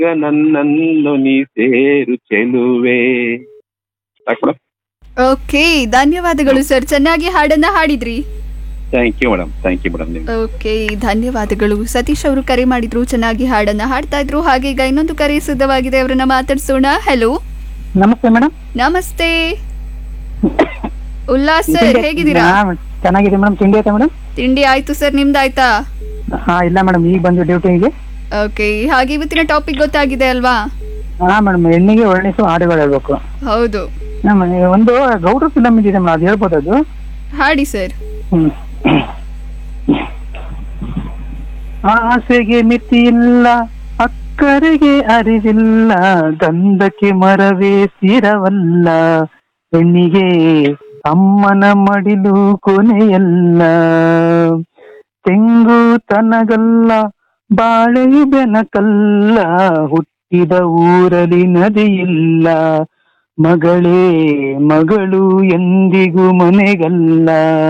ಈಗ ನನ್ನನ್ನು ನೀ ಸೇರು ಚೆಲುವೆ ಸಾಕು ಮೇಡಮ್ ಓಕೆ ಧನ್ಯವಾದಗಳು ಸರ್ ಚೆನ್ನಾಗಿ ಹಾಡನ್ನ ಹಾಡಿದ್ರಿ thank you madam thank you madam ನಿಮ್ಗೆ ಓಕೆ ಧನ್ಯವಾದಗಳು ಸತೀಶ್ ಅವರು ಕರೆ ಮಾಡಿದ್ರು ಚೆನ್ನಾಗಿ ಹಾಡನ್ನ ಹಾಡ್ತಾ ಇದ್ರು ಹಾಗೆ ಈಗ ಇನ್ನೊಂದು ಕರೆ ಸಿದ್ಧವಾಗಿದೆ ಅವರನ್ನ ಮಾತಾಡ್ಸೋಣ ಹಲೋ ನಮಸ್ತೆ ಮೇಡಮ್ ನಮಸ್ತೆ ಉಲ್ಲಾಸ್ ಸರ್ ಹೇಗಿದ್ದೀರಾ ಚೆನ್ನಾಗಿದೆ ಮೇಡಮ್ ತಿಂಡಿ ಆಯ್ತಾ ಮೇಡಮ್ ತಿಂಡಿ ಆಯ್ತು ಸರ್ ನಿಮ್ದಾಯ್ತಾ ಹಾ ಇಲ್ಲ ಮೇಡಮ್ ಈಗ ಬಂದು ಡ್ಯೂಟಿಗೆ ಓಕೆ ಹಾಗೆ ಇವತ್ತಿನ ಟಾಪಿಕ್ ಗೊತ್ತಾಗಿದೆ ಅಲ್ವಾ ಹಾ ಮೇಡಮ್ ಹೆಣ್ಣಿಗೆ ಒಳ್ಳೆಸು ಹಾಡುಗಳು ಹೇಳ್ಬೇಕು ಹೌದು ನಮ್ಮ ಒಂದು ಗೌಡ್ರ ಫಿಲಮ್ ಇದೆ ಮೇಡಮ್ ಅದು ಹೇಳ್ಬೋದು ಅದು ಹಾಡಿ ಸರ್ ಹ್ಮ್ ಆಸೆಗೆ ಮಿತಿ ಇಲ್ಲ ಅಕ್ಕರೆಗೆ ಅರಿವಿಲ್ಲ ಗಂಧಕ್ಕೆ ಮರವೇ ಸ್ಥಿರವಲ್ಲ ಹೆಣ್ಣಿಗೆ ಅಮ್ಮನ ಮಡಿಲು ಕೊನೆಯಲ್ಲ ತೆಂಗು ತನಗಲ್ಲ ಬಾಳೆಯು ಬೆನಕಲ್ಲ ಹುಟ್ಟಿದ ಊರಲಿ ನದಿಯಿಲ್ಲ ಮಗಳೇ ಮಗಳು ಎಂದಿಗೂ ಮನೆಗಲ್ಲ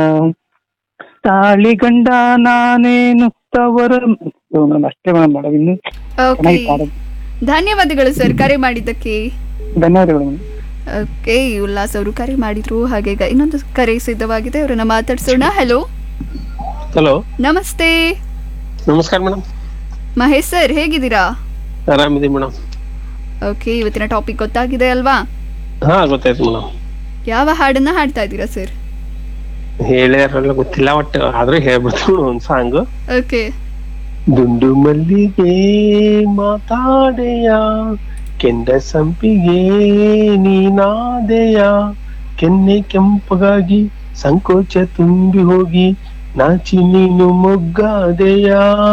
ತಾಳಿ ಗಂಡ ನಾನೇನು ತವರ ಮೇಡಮ್ ಅಷ್ಟೇ ಮೇಡಮ್ ಮೇಡಮ್ ಇನ್ನು ಓಕೆ ಚೆನ್ನಾಗಿ ಹಾಡೋದು. ಧನ್ಯವಾದಗಳು ಸರ್ ಕರೆ ಮಾಡಿದ್ದಕ್ಕೆ ಧನ್ಯವಾದಗಳು ಮೇಡಮ್ ಓಕೆ ಉಲ್ಲಾಸ್ ಅವರು ಕರೆ ಮಾಡಿದ್ರು ಹಾಗೆ ಈಗ ಇನ್ನೊಂದು ಕರೆ ಸಿದ್ಧವಾಗಿದೆ ಅವರನ್ನ ಮಾತಾಡ್ಸೋಣ ಹಲೋ ಹಲೋ ನಮಸ್ತೆ ನಮಸ್ಕಾರ ಮೇಡಮ್ ಮಹೇಶ್ ಸರ್ ಹೇಗಿದ್ದೀರಾ ಆರಾಮಿದೆ ಮೇಡಮ್ ಓಕೆ ಇವತ್ತಿನ ಟಾಪಿಕ್ ಗೊತ್ತಾಗಿದೆ ಅಲ್ವಾ ಹಾ ಗೊತ್ತಾಯ್ತು ಮೇಡಮ್ ಯಾವ ಹಾಡನ್ನ ಹಾಡ್ತಾ ಇದ್ದೀರಾ ಸರ್ ಹೇಳ್ಯಾರಲ್ಲ ಗೊತ್ತಿಲ್ಲ ಒಟ್ಟು ಆದ್ರೂ ಹೇಳ್ಬಿಡ್ತೀನಿ ಒಂದ್ ಸಾಂಗ್ ಓಕೆ ದುಂಡು ಮಲ್ಲಿಗೆ ಮಾತಾಡೆಯ ಕೆಂಡ ಸಂಪಿಗೆ ನೀನಾದೆಯ ಕೆನ್ನೆ ಕೆಂಪಗಾಗಿ ಸಂಕೋಚ ತುಂಬಿ ಹೋಗಿ ನಾಚಿ ನೀನು ಮೊಗ್ಗಾದೆಯ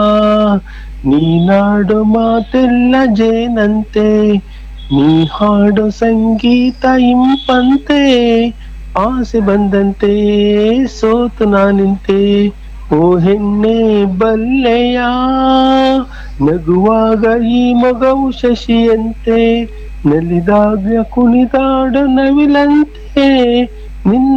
ನೀನಾಡೋ ಮಾತೆಲ್ಲ ಜೇನಂತೆ ನೀ ಹಾಡೋ ಸಂಗೀತ ಇಂಪಂತೆ ಆಸೆ ಬಂದಂತೆ ಸೋತು ನಾನಿಂತೆ ಓ ಹೆಣ್ಣೆ ಬಲ್ಲೆಯ ನಗುವಾಗ ಈ ಮಗವು ಶಶಿಯಂತೆ ನಲಿದಾಗ ಕುಣಿದಾಡ ನವಿಲಂತೆ ನಿನ್ನ